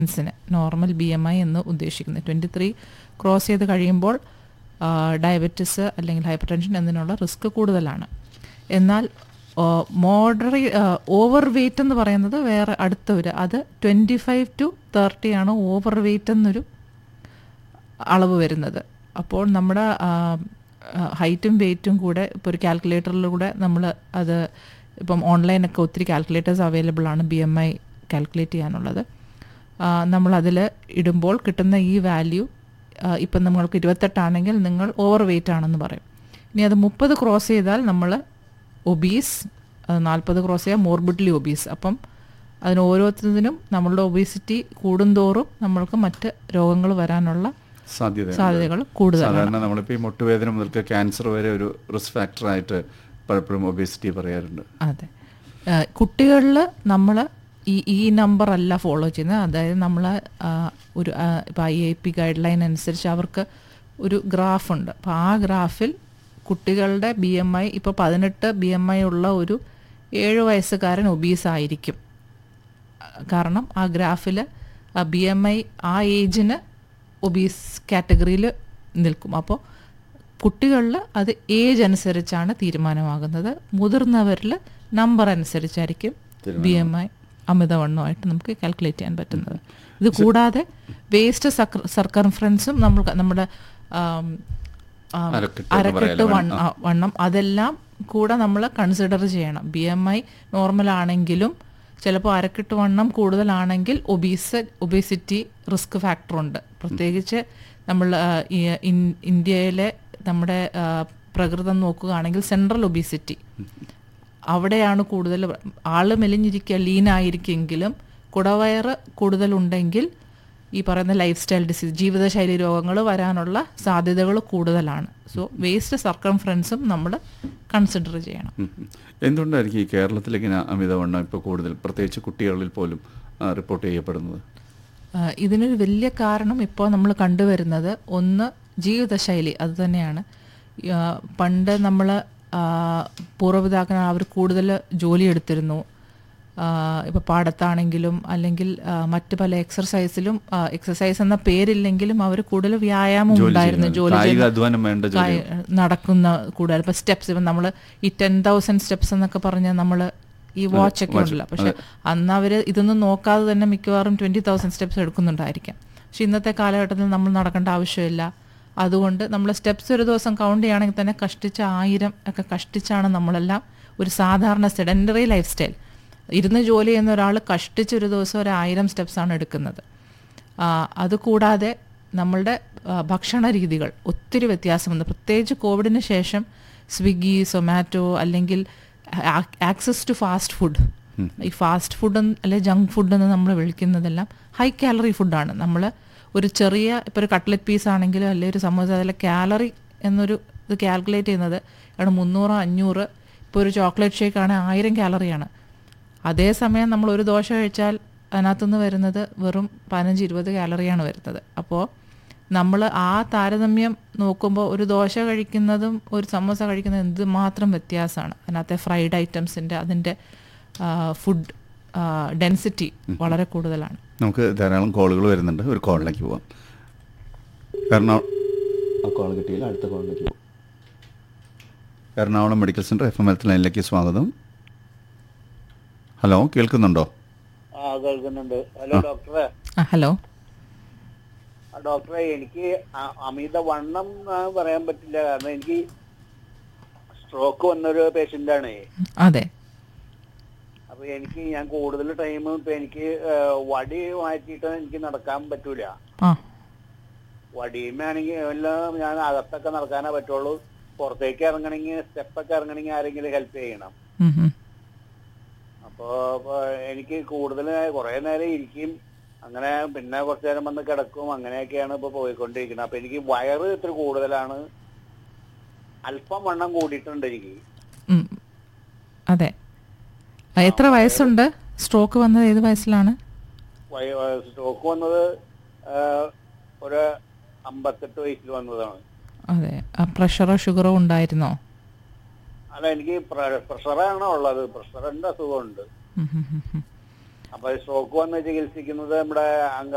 ൻസിന് normal B M I എന്ന് ഉദ്ദേശിക്കുന്നത് twenty three cross ചെയ്ത് കഴിയുമ്പോൾ ഡയബറ്റിസ് അല്ലെങ്കിൽ ഹൈപ്പർ ടെൻഷൻ എന്നതിനുള്ള റിസ്ക് കൂടുതലാണ് എന്നാൽ മോഡറേ ഓവർ വെയ്റ്റ് എന്ന് പറയുന്നത് വേറെ അടുത്ത ഒരു അത് ട്വൻറ്റി ഫൈവ് ടു തേർട്ടി ആണ് ഓവർ വെയ്റ്റ് എന്നൊരു അളവ് വരുന്നത് അപ്പോൾ നമ്മുടെ ഹൈറ്റും വെയ്റ്റും കൂടെ ഇപ്പോൾ ഒരു കാൽക്കുലേറ്ററിലൂടെ നമ്മൾ അത് ഇപ്പം ഓൺലൈനൊക്കെ ഒത്തിരി കാൽക്കുലേറ്റേഴ്സ് അവൈലബിൾ ആണ് ബി എം ഐ കാൽക്കുലേറ്റ് ചെയ്യാനുള്ളത് നമ്മളതിൽ ഇടുമ്പോൾ കിട്ടുന്ന ഈ വാല്യൂ ഇപ്പം നമ്മൾക്ക് ഇരുപത്തെട്ടാണെങ്കിൽ നിങ്ങൾ ഓവർ വെയ്റ്റ് ആണെന്ന് പറയും ഇനി അത് മുപ്പത് ക്രോസ് ചെയ്താൽ നമ്മൾ ഒബീസ് നാൽപ്പത് ക്രോസ് ചെയ്യാൽ മോർബിഡ്ലി ഒബീസ് അപ്പം അതിന് ഓരോരുത്തതിനും നമ്മളുടെ ഒബീസിറ്റി കൂടുന്തോറും നമ്മൾക്ക് മറ്റ് രോഗങ്ങൾ വരാനുള്ള സാധ്യത സാധ്യതകൾ കൂടുതലാണ് സാധാരണ നമ്മളിപ്പോൾ ഈ മുട്ടുവേദന മുതൽക്ക് ക്യാൻസർ വരെ ഒരു റിസ്ക് ഫാക്ടറായിട്ട് പലപ്പോഴും ഒബേസിറ്റി പറയാറുണ്ട് അതെ കുട്ടികളിൽ നമ്മൾ ഈ ഈ നമ്പർ അല്ല ഫോളോ ചെയ്യുന്നത് അതായത് നമ്മൾ ഒരു ഇപ്പോൾ I A P guideline അനുസരിച്ച് അവർക്ക് ഒരു ഗ്രാഫുണ്ട് അപ്പോൾ ആ ഗ്രാഫിൽ കുട്ടികളുടെ ബി എം ഐ ഇപ്പോൾ പതിനെട്ട് ബി എം ഐ ഉള്ള ഒരു ഏഴ് വയസ്സുകാരൻ ഒബീസ് ആയിരിക്കും കാരണം ആ ഗ്രാഫിൽ ബി എം ഐ ആ ഏജിന് ഒബീസ് കാറ്റഗറിയിൽ നിൽക്കും അപ്പോൾ കുട്ടികളിൽ അത് ഏജ് അനുസരിച്ചാണ് തീരുമാനമാകുന്നത് മുതിർന്നവരിൽ നമ്പർ അനുസരിച്ചായിരിക്കും ബി എം ഐ അമിതവണ്ണമായിട്ട് നമുക്ക് കാൽക്കുലേറ്റ് ചെയ്യാൻ പറ്റുന്നത് ഇത് കൂടാതെ വേസ്റ്റ് സർക്കംഫറൻസും നമ്മൾ നമ്മുടെ അരക്കെട്ട് വണ്ണം അതെല്ലാം കൂടെ നമ്മൾ കൺസിഡർ ചെയ്യണം ബി എം ഐ നോർമൽ ആണെങ്കിലും ചിലപ്പോൾ അരക്കെട്ട് വണ്ണം കൂടുതലാണെങ്കിൽ ഒബീസ് ഒബേസിറ്റി റിസ്ക് ഫാക്ടറുണ്ട് പ്രത്യേകിച്ച് നമ്മൾ ഇന്ത്യയിലെ നമ്മുടെ പ്രകൃതം നോക്കുകയാണെങ്കിൽ സെൻട്രൽ ഒബീസിറ്റി അവിടെയാണ് കൂടുതൽ ആള് മെലിഞ്ഞിരിക്കുക ലീനായിരിക്കെങ്കിലും കുടവയറ് കൂടുതലുണ്ടെങ്കിൽ ഈ പറയുന്ന ലൈഫ് സ്റ്റൈൽ ഡിസീസ് ജീവിതശൈലി രോഗങ്ങൾ വരാനുള്ള സാധ്യതകൾ കൂടുതലാണ് സോ വേസ്റ്റ് സർക്കംഫറൻസും നമ്മൾ കൺസിഡർ ചെയ്യണം എന്തുകൊണ്ടായിരിക്കും ഈ കേരളത്തിൽ ഇങ്ങനെ അമിതവണ്ണം ഇപ്പോൾ കൂടുതൽ പ്രത്യേകിച്ച് കുട്ടികളിൽ പോലും റിപ്പോർട്ട് ചെയ്യപ്പെടുന്നത് ഇതിനൊരു വലിയ കാരണം ഇപ്പോൾ നമ്മൾ കണ്ടുവരുന്നത് ഒന്ന് ജീവിതശൈലി അത് തന്നെയാണ് പണ്ട് നമ്മൾ പൂർവ്വപിതാക്കൾ അവർ കൂടുതൽ ജോലി എടുത്തിരുന്നു ഇപ്പോൾ പാടത്താണെങ്കിലും അല്ലെങ്കിൽ മറ്റ് പല എക്സർസൈസിലും എക്സർസൈസ് എന്ന പേരില്ലെങ്കിലും അവർ കൂടുതൽ വ്യായാമം ഉണ്ടായിരുന്നു ജോലി നടക്കുന്ന കൂടുതൽ ഇപ്പോൾ സ്റ്റെപ്സ് ഇപ്പം നമ്മൾ ഈ ടെൻ തൗസൻഡ് സ്റ്റെപ്സ് എന്നൊക്കെ പറഞ്ഞാൽ നമ്മൾ ഈ വാച്ച് ഒക്കെ ഉണ്ടല്ലോ പക്ഷെ അന്ന് അവർ ഇതൊന്നും നോക്കാതെ തന്നെ മിക്കവാറും ട്വൻറ്റി തൗസൻഡ് സ്റ്റെപ്സ് എടുക്കുന്നുണ്ടായിരിക്കാം പക്ഷെ ഇന്നത്തെ കാലഘട്ടത്തിൽ നമ്മൾ നടക്കേണ്ട ആവശ്യമില്ല അതുകൊണ്ട് നമ്മൾ സ്റ്റെപ്സ് ഒരു ദിവസം കൗണ്ട് ചെയ്യുകയാണെങ്കിൽ തന്നെ കഷ്ടിച്ച ആയിരം ഒക്കെ കഷ്ടിച്ചാണ് നമ്മളെല്ലാം ഒരു സാധാരണ സെഡൻഡറി ലൈഫ് സ്റ്റൈൽ ഇരുന്ന് ജോലി ചെയ്യുന്ന ഒരാൾ കഷ്ടിച്ച് ഒരു ദിവസം ഒരു ആയിരം സ്റ്റെപ്സാണ് എടുക്കുന്നത് അതുകൂടാതെ നമ്മളുടെ ഭക്ഷണ രീതികൾ ഒത്തിരി വ്യത്യാസമുണ്ട് പ്രത്യേകിച്ച് കോവിഡിന് ശേഷം സ്വിഗ്ഗി സൊമാറ്റോ അല്ലെങ്കിൽ ആക്സസ് ടു ഫാസ്റ്റ് ഫുഡ് ഈ ഫാസ്റ്റ് ഫുഡ് അല്ലെ ജങ്ക് ഫുഡ് എന്ന് നമ്മൾ വിളിക്കുന്നതെല്ലാം ഹൈ കാലറി ഫുഡാണ് നമ്മൾ ഒരു ചെറിയ ഇപ്പോൾ ഒരു കട്ട്ലറ്റ് പീസ് ആണെങ്കിലും അല്ലെങ്കിൽ ഒരു സമോസ അതിലെ കാലറി എന്നൊരു ഇത് കാൽക്കുലേറ്റ് ചെയ്യുന്നത് കാരണം മുന്നൂറ് അഞ്ഞൂറ് ഇപ്പോൾ ഒരു ചോക്ലേറ്റ് ഷേക്ക് ആണെങ്കിൽ ആയിരം കാലറിയാണ് അതേസമയം നമ്മൾ ഒരു ദോശ കഴിച്ചാൽ അതിനകത്തുനിന്ന് വരുന്നത് വെറും പതിനഞ്ച് ഇരുപത് കാലറിയാണ് വരുന്നത് അപ്പോൾ നമ്മൾ ആ താരതമ്യം നോക്കുമ്പോൾ ഒരു ദോശ കഴിക്കുന്നതും ഒരു സമോസ കഴിക്കുന്നതും എന്തുമാത്രം വ്യത്യാസമാണ് അതിനകത്തെ ഫ്രൈഡ് ഐറ്റംസിൻ്റെ അതിൻ്റെ ഫുഡ് ഡെൻസിറ്റി വളരെ കൂടുതലാണ് നമുക്ക് ധാരാളം കോളുകൾ വരുന്നുണ്ട് ഒരു കോളിലേക്ക് പോവാം എറണാകുളം ആ കോൾ കിട്ടിയില്ല അടുത്ത കോളിലേക്ക് പോവാം Ernakulam medical centre F M health ലൈനിലേക്ക് സ്വാഗതം ഹലോ കേൾക്കുന്നുണ്ടോ ആ കേൾക്കുന്നുണ്ട് ഹലോ ഡോക്ടറെ ഹലോ ഡോക്ടറെ എനിക്ക് അമിത വണ്ണം പറയാൻ പറ്റില്ല കാരണം എനിക്ക് സ്ട്രോക്ക് വന്നൊരു പേഷ്യന്റ് ആണ് അതെ അപ്പൊ എനിക്ക് ഞാൻ കൂടുതൽ ടൈം ഇപ്പൊ എനിക്ക് വടി മാറ്റിയിട്ട് എനിക്ക് നടക്കാൻ പറ്റൂല വടിയുമാണെങ്കിൽ എല്ലാം ഞാൻ അകത്തൊക്കെ നടക്കാനേ പറ്റുള്ളൂ പുറത്തേക്ക് ഇറങ്ങണമെങ്കിൽ സ്റ്റെപ്പൊക്കെ ഇറങ്ങണമെങ്കിൽ ആരെങ്കിലും ഹെൽപ്പ് ചെയ്യണം അപ്പോ എനിക്ക് കൂടുതൽ കുറെ നേരം ഇരിക്കും അങ്ങനെ പിന്നെ കുറച്ചു നേരം വന്ന് കിടക്കും അങ്ങനെയൊക്കെയാണ് ഇപ്പൊ പോയിക്കൊണ്ടിരിക്കുന്നത് അപ്പൊ എനിക്ക് വയറ് ഇത്ര കൂടുതലാണ് അല്പം വണ്ണം കൂടിയിട്ടുണ്ട് എനിക്ക് അതെ എത്ര വയസ്സുണ്ട് സ്ട്രോക്ക് വന്നത് ഏത് വയസ്സിലാണ് സ്ട്രോക്ക് വന്നത് ഒരു അമ്പത്തെട്ട് വയസ്സിൽ വന്നതാണ് അതെ പ്രഷറോ ഷുഗറോ ഉണ്ടായിരുന്നോ അല്ല എനിക്ക് പ്രഷറാണ് ഉള്ളത് പ്രഷറിന്റെ അസുഖമുണ്ട് അപ്പൊ സ്ട്രോക്ക് വന്ന് ചികിത്സിക്കുന്നത് നമ്മുടെ അംഗ